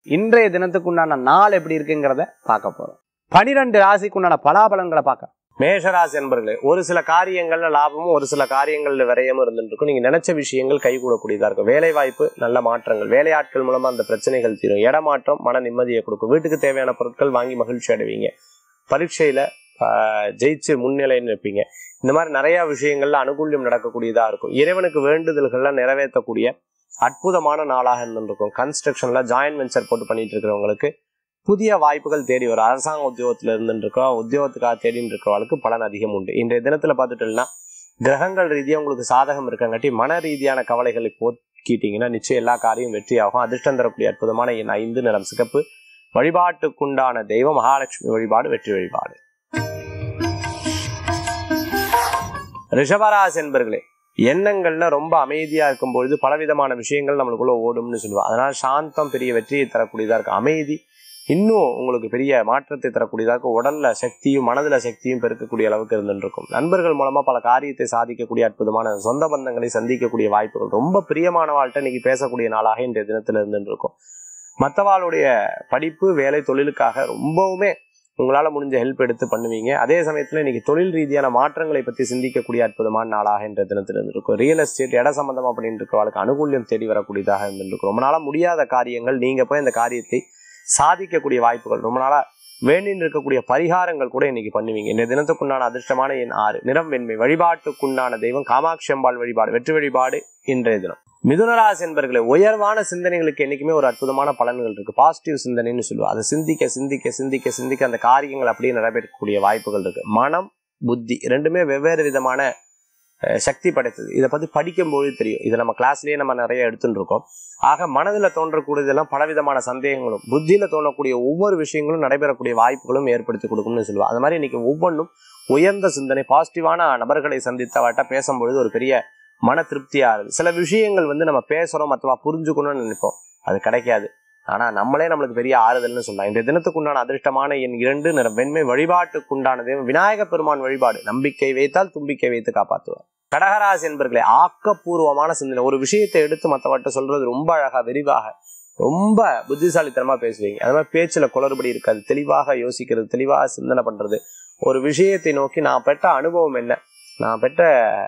இன்றைய தினத்துக்கு உண்டான நாள் எப்படி இருக்குங்கிறத பார்க்க போறோம் பனிரெண்டு ராசிக்கு உண்டான பலாபலங்களை பார்க்க மேஷராசி என்பர்களே ஒரு சில காரியங்கள்ல லாபமும் ஒரு சில காரியங்கள்ல விரயமும் இருந்துட்டு இருக்கும் நீங்க நினைச்ச விஷயங்கள் கைகூடக்கூடியதா இருக்கும் வேலை வாய்ப்பு நல்ல மாற்றங்கள் வேலையாட்கள் மூலமா அந்த பிரச்சனைகள் தீரும் இடமாற்றம் மன நிம்மதியை கொடுக்கும் வீட்டுக்கு தேவையான பொருட்கள் வாங்கி மகிழ்ச்சி அடைவீங்க பரீட்சையில ஆஹ், ஜெயிச்சு முன்னிலைன்னு இருப்பீங்க இந்த மாதிரி நிறைய விஷயங்கள்ல அனுகூல்யம் நடக்கக்கூடியதா இருக்கும் இறைவனுக்கு வேண்டுதல்கள்லாம் நிறைவேற்றக்கூடிய அற்புதமான நாளாக இருந்திருக்கும் கன்ஸ்ட்ரக்ஷன்ல ஜாயின்ட் வெஞ்சர் போட்டு பண்ணிட்டு இருக்கிறவங்களுக்கு புதிய வாய்ப்புகள் தேடி வரும் அரசாங்க உத்தியோகத்துல இருந்துட்டு இருக்கோம் உத்தியோகத்துக்காக தேடிட்டு இருக்கிறவங்களுக்கு பலன் அதிகம் உண்டு இன்றைய தினத்துல பார்த்துட்டோம்னா கிரகங்கள் ரீதியா உங்களுக்கு சாதகம் இருக்கங்காட்டி மன ரீதியான கவலைகளை போக்கிட்டீங்கன்னா நிச்சயம் எல்லா காரியம் வெற்றியாகும் அதிர்ஷ்டம் தரக்கூடிய அற்புதமான என் ஐந்து நிறம் சிகப்பு வழிபாட்டுக்குண்டான தெய்வம் மகாலட்சுமி வழிபாடு வெற்றி வழிபாடு ரிஷபராசி என்பர்களே எண்ணங்கள்ல ரொம்ப அமைதியா இருக்கும் பொழுது பலவிதமான விஷயங்கள் நம்மளுக்குள்ள ஓடும்னு சொல்லுவாங்க அதனால சாந்தம் பெரிய வெற்றியை தரக்கூடியதா இருக்கு அமைதி இன்னும் உங்களுக்கு பெரிய மாற்றத்தை தரக்கூடியதா இருக்கும் உடல்ல சக்தியும் மனதுல சக்தியும் பெருக்கக்கூடிய அளவுக்கு இருந்துருக்கும் நண்பர்கள் மூலமா பல காரியத்தை சாதிக்கக்கூடிய அற்புதமான சொந்த பந்தங்களை சந்திக்கக்கூடிய வாய்ப்புகள் ரொம்ப பிரியமான வாழ்க்கை இன்னைக்கு பேசக்கூடிய நாளாக இன்றைய தினத்துல இருந்துட்டு இருக்கும் மற்றவாளுடைய படிப்பு வேலை தொழிலுக்காக ரொம்பவுமே உங்களால முடிஞ்ச ஹெல்ப் எடுத்து பண்ணுவீங்க அதே சமயத்துல இன்னைக்கு தொழில் ரீதியான மாற்றங்களை பத்தி சிந்திக்கக்கூடிய அற்புதமான நாளாக இன்ற தினத்துல இருந்திருக்கும் ரியல் எஸ்டேட் இட சம்பந்தமா பண்ணிட்டு இருக்கிறவங்களுக்கு அனுகூல்யம் தேடி வரக்கூடியதாக இருந்திருக்கும் ரொம்ப நாளா முடியாத காரியங்கள் நீங்க போய் அந்த காரியத்தை சாதிக்கக்கூடிய வாய்ப்புகள் ரொம்ப நாளா வேண்டின்னு இருக்கக்கூடிய பரிகாரங்கள் கூட இன்னைக்கு பண்ணுவீங்க இந்த தினத்துக்குண்டான அதிர்ஷ்டமான எண் ஆறு நிறம் வெண்மை வழிபாட்டுக்குண்டான தெய்வம் காமாட்சி அம்பாள் வழிபாடு வெற்றி வழிபாடு இன்றைய தினம் மிதுனராசி என்பர்களே உயர்வான சிந்தனைகளுக்கு என்னைக்குமே ஒரு அற்புதமான பலன்கள் இருக்கு பாசிட்டிவ் சிந்தனைன்னு சொல்லுவோம் அதை சிந்திக்க சிந்திக்க சிந்திக்க சிந்திக்க அந்த காரியங்கள் அப்படியே நிறைவேற்றக்கூடிய வாய்ப்புகள் இருக்கு மனம் புத்தி ரெண்டுமே வெவ்வேறு விதமான அஹ், சக்தி படைத்தது இதை பத்தி படிக்கும்போது தெரியும் இதை நம்ம கிளாஸ்லயே நம்ம நிறைய எடுத்துட்டு இருக்கோம் ஆக மனதில் தோன்றக்கூடியதெல்லாம் பலவிதமான சந்தேகங்களும் புத்தியில தோணக்கூடிய ஒவ்வொரு விஷயங்களும் நடைபெறக்கூடிய வாய்ப்புகளும் ஏற்படுத்தி கொடுக்கும்னு சொல்லுவோம் அது மாதிரி இன்னைக்கு ஒவ்வொன்றும் உயர்ந்த சிந்தனை பாசிட்டிவான நபர்களை சந்தித்தவட்ட பேசும்பொழுது ஒரு பெரிய மன திருப்தியா இருக்கு சில விஷயங்கள் வந்து நம்ம பேசுறோம் மற்றவா புரிஞ்சுக்கணும்னு நினைப்போம் அது கிடைக்காது ஆனா நம்மளே நம்மளுக்கு பெரிய ஆறுதல்னு சொல்லலாம் இந்த தினத்துக்குண்டான அதிர்ஷ்டமான என் இரண்டு நிறம் வெண்மை வழிபாட்டுக்குண்டான தெய்வம் விநாயக பெருமான் வழிபாடு நம்பிக்கை வைத்தால் தும்பிக்கை வைத்து காப்பாற்றுவார் கடகராசி என்பர்களே ஆக்கப்பூர்வமான சிந்தனை ஒரு விஷயத்தை எடுத்து மற்றவர்கிட்ட சொல்றது ரொம்ப அழகா விரிவாக ரொம்ப புத்திசாலித்தனமா பேசுவீங்க அது மாதிரி பேச்சுல குளறுபடி இருக்காது தெளிவாக யோசிக்கிறது தெளிவாக சிந்தனை பண்றது ஒரு விஷயத்தை நோக்கி நான் பெற்ற அனுபவம் என்ன நான் பெற்ற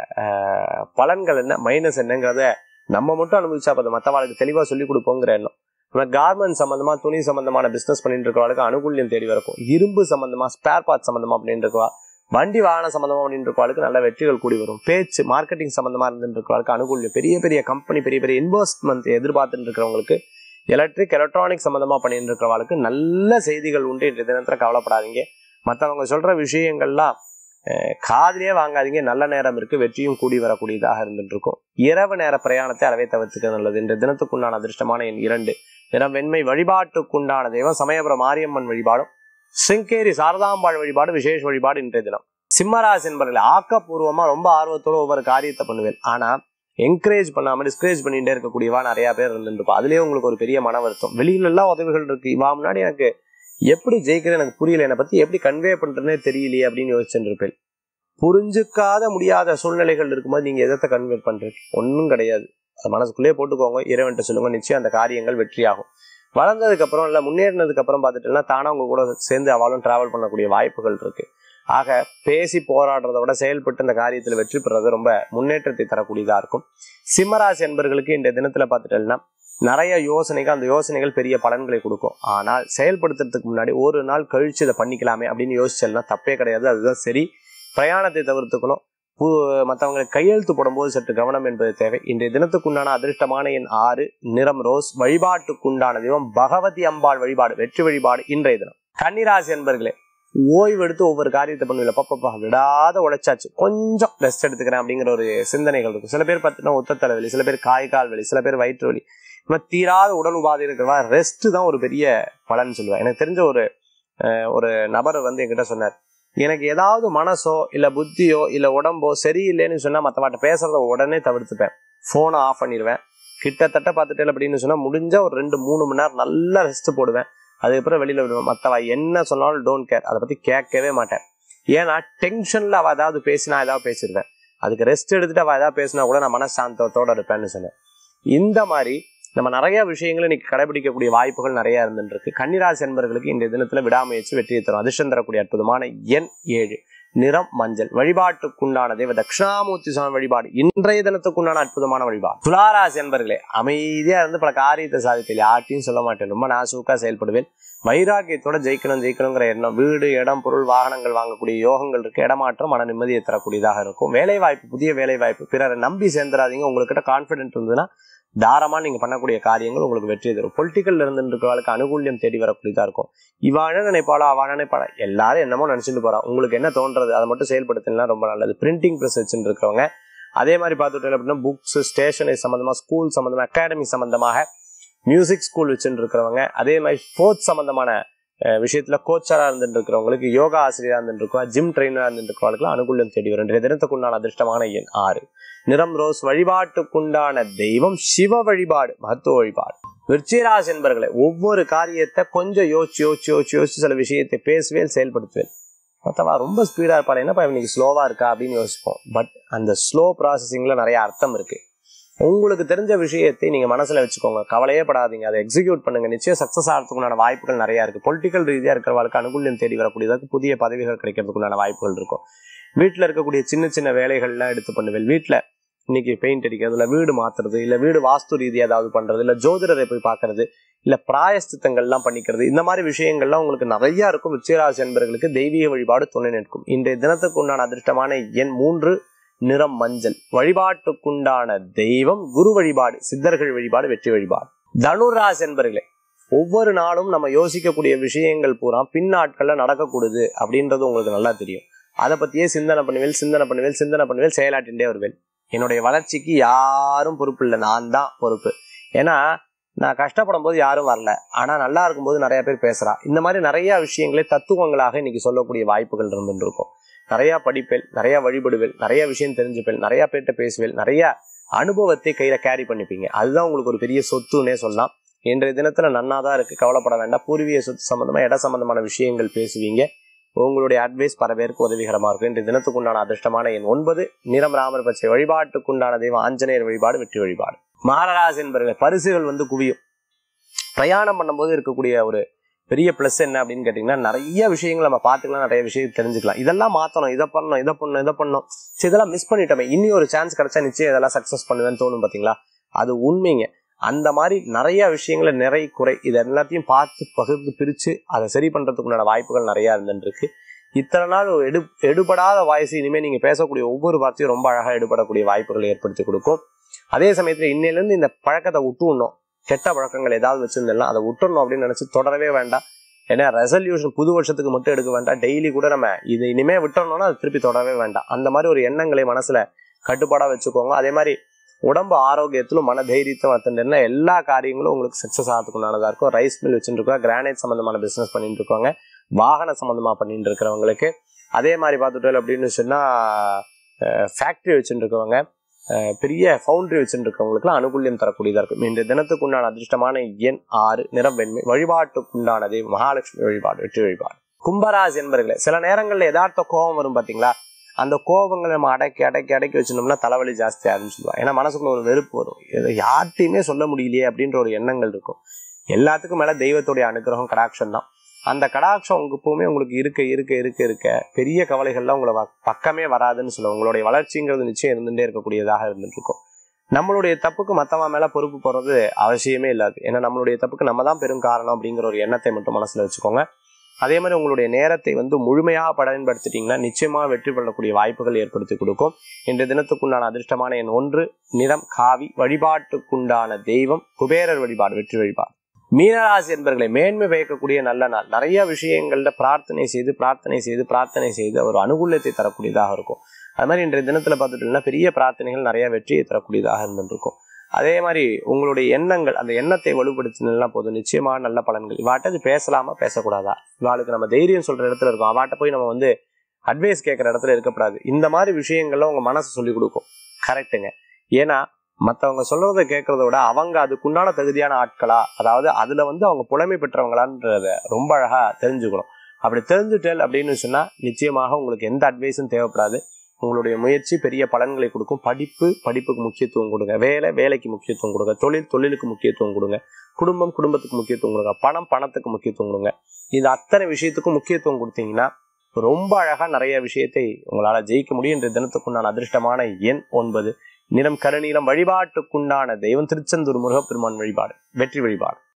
ஆஹ், பலன்கள் என்ன மைனஸ் என்னங்கிறத நம்ம மட்டும் அனுபவிச்சா போதும் மற்றவாளுக்கு தெளிவாக சொல்லி கொடுப்போங்கிற எண்ணம் நம்ம கார்மெண்ட் சம்பந்தமா துணி சம்பந்தமான பிசினஸ் பண்ணிட்டு இருக்கவளுக்கு அனுகூல்யம் தேடி வரக்கும் இரும்பு சம்பந்தமா ஸ்பேர் பார்ட் சம்பந்தமா பண்ணிட்டு இருக்கவா வண்டி வாகன சம்பந்தமா பண்ணிட்டு இருக்கவளுக்கு நல்ல வெற்றிகள் கூடி வரும் பேச்சு மார்க்கெட்டிங் சம்பந்தமா இருந்துட்டு இருக்கவளுக்கு அனுகூல்யம் பெரிய பெரிய கம்பெனி பெரிய பெரிய இன்வெஸ்ட்மெண்ட் எதிர்பார்த்துட்டு இருக்கிறவங்களுக்கு எலக்ட்ரிக் எலக்ட்ரானிக் சம்பந்தமா பண்ணிட்டு இருக்கிறவளுக்கு நல்ல செய்திகள் உண்டு இன்றைய தினத்துல கவலைப்படாதீங்க மற்றவங்க சொல்ற விஷயங்கள்லாம் அஹ், காதிலே வாங்காதீங்க நல்ல நேரம் இருக்கு வெற்றியும் கூடி வரக்கூடியதாக இருந்துட்டு இருக்கும் இரவு நேர பிரயாணத்தை அறவே தவிர்த்துக்க நல்லது இந்த தினத்துக்குண்டான அதிர்ஷ்டமான எண் இரண்டு நிறம் வெண்மை வழிபாட்டுக்குண்டான தெய்வம் சமயபுரம் மாரியம்மன் வழிபாடும் சிங்கேரி சாரதாம்பாள் வழிபாடு விசேஷ வழிபாடு இன்றைய தினம் சிம்மராசி என்பவர்கள் ஆக்கப்பூர்வமா ரொம்ப ஆர்வத்தோட ஒவ்வொரு காரியத்தை பண்ணுவேன் ஆனா என்கரேஜ் பண்ணாம டிஸ்கரேஜ் பண்ணிட்டே இருக்கக்கூடியவா நிறைய பேர் இருந்துருப்பா அதுலயே உங்களுக்கு ஒரு பெரிய மன வருத்தம் வெளியில எல்லாம் உதவிகள் இருக்கு இவா முன்னாடி எனக்கு எப்படி ஜெயிக்கிறது எனக்கு புரியல என்னை பத்தி எப்படி கன்வே பண்றதுனே தெரியலையே அப்படின்னு யோசிச்சுட்டு இருப்பேன் புரிஞ்சுக்காத முடியாத சூழ்நிலைகள் இருக்கும்போது நீங்க எதத்தை கன்வே பண்றீங்க ஒன்றும் கிடையாது அது மனசுக்குள்ளேயே போட்டுக்கோங்க இறைவன்ட்ட சொல்லுங்க நிச்சயம் அந்த காரியங்கள் வெற்றியாகும் வளர்ந்ததுக்கு அப்புறம் இல்ல முன்னேறினதுக்கு அப்புறம் பார்த்துட்டுனா தானா உங்க கூட சேர்ந்து அவளும் டிராவல் பண்ணக்கூடிய வாய்ப்புகள் இருக்கு ஆக பேசி போராடுறத விட செயல்பட்டு இந்த காரியத்தில் வெற்றி பெறது ரொம்ப முன்னேற்றத்தை தரக்கூடியதா இருக்கும் சிம்மராசி என்பர்களுக்கு இந்த தினத்துல பார்த்துட்டேன்னா நிறைய யோசனைகள் அந்த யோசனைகள் பெரிய பலன்களை கொடுக்கும் ஆனால் செயல்படுத்துறதுக்கு முன்னாடி ஒரு நாள் கழிச்சு இதை பண்ணிக்கலாமே அப்படின்னு யோசிச்சேன்னா தப்பே கிடையாது அதுதான் சரி பிரயாணத்தை தவிர்த்துக்கணும் பூ மற்றவங்களுக்கு கையெழுத்து போடும்போது சற்று கவனம் என்பது தேவை இன்றைய தினத்துக்குண்டான அதிர்ஷ்டமான எண் ஆறு நிறம் ரோஸ் வழிபாட்டுக்குண்டான தெய்வம் பகவதி அம்பாள் வழிபாடு வெற்றி வழிபாடு இன்றைய தினம் கன்னிராசி என்பர்களே ஓய்வு எடுத்து ஒவ்வொரு காரியத்தை பண்ணுவீங்க பப்பப்பா விடாத உழைச்சாச்சு கொஞ்சம் ரெஸ்ட் எடுத்துக்கிறேன் அப்படிங்கிற ஒரு சிந்தனைகள் இருக்கும் சில பேர் பார்த்தீங்கன்னா ஒத்த தலைவலி சில பேர் காய்கால் வலி சில பேர் வயிற்று வலி இந்த மாதிரி தீராத உடல் உபாதை இருக்கிறவா ரெஸ்ட் தான் ஒரு பெரிய பலன் சொல்லுவேன் எனக்கு தெரிஞ்ச ஒரு அஹ், ஒரு நபர் வந்து என்கிட்ட சொன்னார் எனக்கு ஏதாவது மனசோ இல்ல புத்தியோ இல்ல உடம்போ சரியில்லைன்னு சொன்னா மற்றவாட்ட பேசுறத உடனே தவிர்த்துப்பேன் போனை ஆஃப் பண்ணிடுவேன் கிட்டத்தட்ட பார்த்துட்டேன் அப்படின்னு சொன்னா முடிஞ்சா ஒரு ரெண்டு மூணு மணி நேரம் நல்லா ரெஸ்ட் போடுவேன் அதுக்கப்புறம் வெளியில விடுவேன் மற்றவ என்ன சொன்னாலும் டோன்ட் கேர் அதை பத்தி கேட்கவே மாட்டேன் ஏன்னா டென்ஷன்ல அவ ஏதாவது பேசினா ஏதாவது பேசிடுவேன் அதுக்கு ரெஸ்ட் எடுத்துட்டு அவ ஏதாவது பேசினா கூட நான் மனசாந்தத்தோட இருப்பேன்னு சொன்னேன் இந்த மாதிரி நம்ம நிறைய விஷயங்களை இன்னைக்கு கடைபிடிக்கக்கூடிய வாய்ப்புகள் நிறைய இருந்துட்டு இருக்கு கன்னிராசி என்பர்களுக்கு இந்த தினத்துல விடாமுயற்சி வெற்றியை தரும் அதிர்ஷ்டம் தரக்கூடிய அற்புதமான எண் ஏழு நிறம் மஞ்சள் வழிபாட்டுக்குண்டான தெய்வ தட்சிணாமூர்த்தி சுவாமி வழிபாடு இன்றைய தினத்துக்குண்டான அற்புதமான வழிபாடு துளாராசி என்பர்களே அமைதியா இருந்து பல காரியத்தை சாதித்தேன் யார்ட்டையும் சொல்ல மாட்டேன் ரொம்ப நாசூக்கா செயல்படுவேன் வைராக்கியத்தோட ஜெயிக்கணும் ஜெயிக்கணுங்கிற எண்ணம் வீடு இடம் பொருள் வாகனங்கள் வாங்கக்கூடிய யோகங்கள் இருக்கு இடமாற்றம் மன நிம்மதியை தரக்கூடியதாக இருக்கும் வேலை வாய்ப்பு புதிய வேலை வாய்ப்பு பிறரை நம்பி சேர்ந்துடாதீங்க உங்ககிட்ட கான்பிடென்ட் இருந்ததுன்னா தாராளமா நீங்க பண்ணக்கூடிய காரியங்கள் உங்களுக்கு வெற்றி தரும் பொலிட்டிக்கல்ல இருந்து இருக்கிறவங்களுக்கு அனுகூல்யம் தேடி வரக்கூடியதா இருக்கும் இவா என்ன நினைப்பாளா அவா என்ன நினைப்பாளா எல்லாரும் என்னமோ நினைச்சிட்டு போறா உங்களுக்கு என்ன தோன்றது அதை மட்டும் செயல்படுத்தினா ரொம்ப நல்லது பிரிண்டிங் ப்ரெஸ் வச்சுட்டு இருக்கிறவங்க அதே மாதிரி பார்த்துட்டோம் அப்படின்னா புக்ஸ் ஸ்டேஷனரி சம்பந்தமா ஸ்கூல் சம்பந்தமா அகாடமி சம்பந்தமாக மியூசிக் ஸ்கூல் வச்சுட்டு இருக்கிறவங்க அதே மாதிரி ஸ்போர்ட்ஸ் சம்பந்தமான அஹ், விஷயத்துல கோச்சரா இருந்துட்டு இருக்கிறவங்களுக்கு யோகா ஆசிரியரா இருந்துட்டு இருக்கோம் ஜிம் ட்ரெயினரா இருந்துட்டு இருக்கிறவங்களுக்கு அனுகூல்யம் தேடி வரும் இன்றைய தினத்துக்குண்டான அதிர்ஷ்டமான எண் ஆறு நிறம் ரோஸ் வழிபாட்டுக்குண்டான தெய்வம் சிவ வழிபாடு மகத்துவ வழிபாடு விருச்சிராசி என்பர்களே ஒவ்வொரு காரியத்தை கொஞ்சம் யோசிச்சு யோசிச்சு யோசிச்சு யோசிச்சு சில விஷயத்தை பேசுவேன் செயல்படுத்துவேன் மற்றவா ரொம்ப ஸ்பீடா இருப்பாள் என்னப்பா இன்னைக்கு ஸ்லோவா இருக்கா அப்படின்னு யோசிப்போம் பட் அந்த ஸ்லோ ப்ராசஸிங்ல நிறைய அர்த்தம் இருக்கு உங்களுக்கு தெரிஞ்ச விஷயத்தை நீங்க மனசுல வச்சுக்கோங்க கவலையே படாதீங்க அதை எக்ஸிக்யூட் பண்ணுங்க நிச்சயம் சக்சஸ் ஆகிறதுக்குண்டான வாய்ப்புகள் நிறைய இருக்கு பொலிட்டிக்கல் ரீதியா இருக்கிறவங்களுக்கு அனுகூல்யம் தேடி வரக்கூடியதற்கு புதிய பதவிகள் கிடைக்கிறதுக்குண்டான வாய்ப்புகள் இருக்கும் வீட்டுல இருக்கக்கூடிய சின்ன சின்ன வேலைகள்லாம் எடுத்து பண்ணுவேன் வீட்டுல இன்னைக்கு பெயிண்ட் அடிக்கிறது இல்ல வீடு மாத்துறது இல்ல வீடு வாஸ்து ரீதியா ஏதாவது பண்றது இல்ல ஜோதிடரை போய் பார்க்கிறது இல்ல பிராயஸ்தித்தங்கள்லாம் பண்ணிக்கிறது இந்த மாதிரி விஷயங்கள்லாம் உங்களுக்கு நிறைய இருக்கும் விச்சயராசி என்பவர்களுக்கு தெய்வீக வழிபாடு துணை நிற்கும் இன்றைய தினத்துக்கு உண்டான அதிர்ஷ்டமான எண் மூன்று நிறம் மஞ்சள் வழிபாட்டுக்குண்டான தெய்வம் குரு வழிபாடு சித்தர்கள் வழிபாடு வெற்றி வழிபாடு தனுராசி என்பர்களே ஒவ்வொரு நாளும் நம்ம யோசிக்கக்கூடிய விஷயங்கள் பூரா பின்னாட்கள்ல நடக்கக்கூடுது அப்படின்றது உங்களுக்கு நல்லா தெரியும் அதை பத்தியே சிந்தனை பண்ணுவேன் சிந்தனை பண்ணுவேன் சிந்தனை பண்ணுவேன் செயலாட்டின்றே வருவேன் என்னுடைய வளர்ச்சிக்கு யாரும் பொறுப்பு இல்லை நான் தான் பொறுப்பு ஏன்னா நான் கஷ்டப்படும் போது யாரும் வரல ஆனா நல்லா இருக்கும்போது நிறைய பேர் பேசுறா இந்த மாதிரி நிறைய விஷயங்களை தத்துவங்களாக இன்னைக்கு சொல்லக்கூடிய வாய்ப்புகள் இருந்துட்டு இருக்கும் நிறைய படிப்பேன் நிறைய வழிபடுவேன் நிறைய விஷயம் தெரிஞ்சுப்பேன் நிறைய பேர்கிட்ட பேசுவேன் நிறைய அனுபவத்தை கையில கேரி பண்ணிப்பீங்க அதுதான் உங்களுக்கு ஒரு பெரிய சொத்துன்னே சொல்லலாம் இன்றைய தினத்துல நன்னாதான் இருக்கு கவலைப்பட வேண்டாம் பூர்வீக சொத்து சம்பந்தமா இட சம்பந்தமான விஷயங்கள் பேசுவீங்க உங்களுடைய அட்வைஸ் பல பேருக்கு உதவிகரமா இருக்கும் இன்றைய தினத்துக்கு உண்டான அதிர்ஷ்டமான எண் ஒன்பது நிறம் ராமர் பச்சை வழிபாட்டுக்குண்டான தெய்வம் ஆஞ்சநேயர் வழிபாடு வெற்றி வழிபாடு மாரராசி என்பவர்களே பரிசுகள் வந்து குவியும் பிரயாணம் பண்ணும்போது இருக்கக்கூடிய ஒரு பெரிய ப்ளஸ் என்ன அப்படின்னு கேட்டிங்கன்னா நிறைய விஷயங்கள் நம்ம பார்த்துக்கலாம் நிறைய விஷயம் தெரிஞ்சுக்கலாம் இதெல்லாம் மாற்றணும் இதை பண்ணணும் இதை பண்ணணும் இதை பண்ணணும் சரி இதெல்லாம் மிஸ் பண்ணிட்டோமே இனி ஒரு சான்ஸ் கிடைச்சா நிச்சயம் இதெல்லாம் சக்ஸஸ் பண்ணுவேன்னு தோணும் பார்த்தீங்களா அது உண்மைங்க அந்த மாதிரி நிறைய விஷயங்களை நிறை குறை இது எல்லாத்தையும் பார்த்து பகிர்ந்து பிரித்து அதை சரி பண்ணுறதுக்குண்டான வாய்ப்புகள் நிறையா இருந்துருக்கு இத்தனை நாள் ஒரு எடு எடுபடாத வாய்ஸ் இனிமேல் நீங்கள் பேசக்கூடிய ஒவ்வொரு வார்த்தையும் ரொம்ப அழகாக எடுபடக்கூடிய வாய்ப்புகளை ஏற்படுத்தி கொடுக்கும் அதே சமயத்தில் இன்னையிலேருந்து இந்த பழக்கத்தை விட்டுணும் கெட்ட பழக்கங்கள் ஏதாவது வச்சிருந்தேன்னா அதை விட்டுறணும் அப்படின்னு நினைச்சு தொடரவே வேண்டாம் ஏன்னா ரெசல்யூஷன் புது வருஷத்துக்கு மட்டும் எடுக்க வேண்டாம் டெய்லி கூட நம்ம இது இனிமே விட்டுறணும்னா அது திருப்பி தொடரவே வேண்டாம் அந்த மாதிரி ஒரு எண்ணங்களை மனசுல கட்டுப்பாடா வச்சுக்கோங்க அதே மாதிரி உடம்பு ஆரோக்கியத்திலும் மன தைரியத்தும் வத்துட்டேன்னா எல்லா காரியங்களும் உங்களுக்கு சக்ஸஸ் ஆகிறதுக்குண்டானதா இருக்கும் ரைஸ் மில் வச்சுட்டு இருக்கோம் கிரானைட் சம்பந்தமான பிசினஸ் பண்ணிட்டு இருக்கோங்க வாகன சம்பந்தமா பண்ணிட்டு இருக்கிறவங்களுக்கு அதே மாதிரி பார்த்துட்டோம் அப்படின்னு சொன்னா ஃபேக்டரி வச்சுட்டு இருக்கவங்க அஹ் பெரிய ஃபவுண்டரி வச்சுட்டு இருக்கவங்களுக்குலாம் அனுகூல்யம் தரக்கூடியதா இருக்கும் இன்றைய தினத்துக்கு உண்டான அதிர்ஷ்டமான எண் ஆறு நிறம் வெண்மை வழிபாட்டுக்குண்டானது மகாலட்சுமி வழிபாடு வெற்றி வழிபாடு கும்பராசி என்பர்களே சில நேரங்கள்ல யதார்த்த கோபம் வரும் பாத்தீங்களா அந்த கோபங்களை நம்ம அடக்கி அடக்கி அடக்கி வச்சிருந்தோம்னா தலைவலி ஜாஸ்தி ஆகும்னு சொல்லுவாங்க ஏன்னா மனசுக்குள்ள ஒரு வெறுப்பு வரும் இதை யார்ட்டையுமே சொல்ல முடியலையே அப்படின்ற ஒரு எண்ணங்கள் இருக்கும் எல்லாத்துக்கும் மேல தெய்வத்துடைய அனுகிரகம் கடாட்சம் தான் அந்த கடாட்சம் உங்க எப்பவுமே உங்களுக்கு இருக்க இருக்க இருக்க இருக்க பெரிய கவலைகள்லாம் உங்களை வ- பக்கமே வராதுன்னு சொல்லுவோம் உங்களுடைய வளர்ச்சிங்கிறது நிச்சயம் இருந்துட்டே இருக்கக்கூடியதாக இருந்துட்டு இருக்கும் நம்மளுடைய தப்புக்கு மத்தவன் மேல பொறுப்பு போறது அவசியமே இல்லாது ஏன்னா நம்மளுடைய தப்புக்கு நம்ம தான் பெரும் காரணம் அப்படிங்கிற ஒரு எண்ணத்தை மட்டும் மனசுல வச்சுக்கோங்க அதே மாதிரி உங்களுடைய நேரத்தை வந்து முழுமையாக பயன்படுத்திட்டீங்கன்னா நிச்சயமா வெற்றி பெறக்கூடிய வாய்ப்புகள் ஏற்படுத்தி கொடுக்கும் இன்றைய தினத்துக்குண்டான அதிர்ஷ்டமான எண் ஒன்று நிறம் காவி வழிபாட்டுக்குண்டான தெய்வம் குபேரர் வழிபாடு வெற்றி வழிபாடு மீனராசி என்பர்களை மேன்மை பயக்கக்கூடிய நல்ல நாள் நிறைய விஷயங்கள்ல பிரார்த்தனை செய்து பிரார்த்தனை செய்து பிரார்த்தனை செய்து ஒரு அனுகூலத்தை தரக்கூடியதாக இருக்கும் அது மாதிரி இன்றைய தினத்துல பார்த்துட்டீங்கன்னா பெரிய பிரார்த்தனைகள் நிறைய வெற்றியை தரக்கூடியதாக இருந்துருக்கும் அதே மாதிரி உங்களுடைய எண்ணங்கள் அந்த எண்ணத்தை வலுப்படுத்தினா போதும் நிச்சயமா நல்ல பலன்கள் இவாட்ட இது பேசலாமா பேசக்கூடாதா இவாளுக்கு நம்ம தைரியம் சொல்ற இடத்துல இருக்கும் அவாட்ட போய் நம்ம வந்து அட்வைஸ் கேட்குற இடத்துல இருக்கக்கூடாது இந்த மாதிரி விஷயங்கள்ல உங்க மனசு சொல்லி கொடுக்கும் கரெக்டுங்க ஏன்னா மற்றவங்க சொல்றதை கேட்கறத விட அவங்க அதுக்குண்டான தகுதியான ஆட்களா அதாவது அதுல வந்து அவங்க புலமை பெற்றவங்களான்றத ரொம்ப அழகா தெரிஞ்சுக்கணும் அப்படி தெரிஞ்சுட்டல் அப்படின்னு சொன்னா நிச்சயமாக உங்களுக்கு எந்த அட்வைஸும் தேவைப்படாது உங்களுடைய முயற்சி பெரிய பலன்களை கொடுக்கும் படிப்பு படிப்புக்கு முக்கியத்துவம் கொடுங்க வேலை வேலைக்கு முக்கியத்துவம் கொடுங்க தொழில் தொழிலுக்கு முக்கியத்துவம் கொடுங்க குடும்பம் குடும்பத்துக்கு முக்கியத்துவம் கொடுங்க பணம் பணத்துக்கு முக்கியத்துவம் கொடுங்க இது அத்தனை விஷயத்துக்கும் முக்கியத்துவம் கொடுத்தீங்கன்னா ரொம்ப அழகா நிறைய விஷயத்தை உங்களால ஜெயிக்க முடியும் இன்றைய தினத்துக்குண்டான அதிர்ஷ்டமான எண் ஒன்பது நிறம் கருநீலம் வழிபாட்டுக்குண்டான தெய்வம் திருச்செந்தூர் முருகப்பெருமான் வழிபாடு வெற்றி வழிபாடு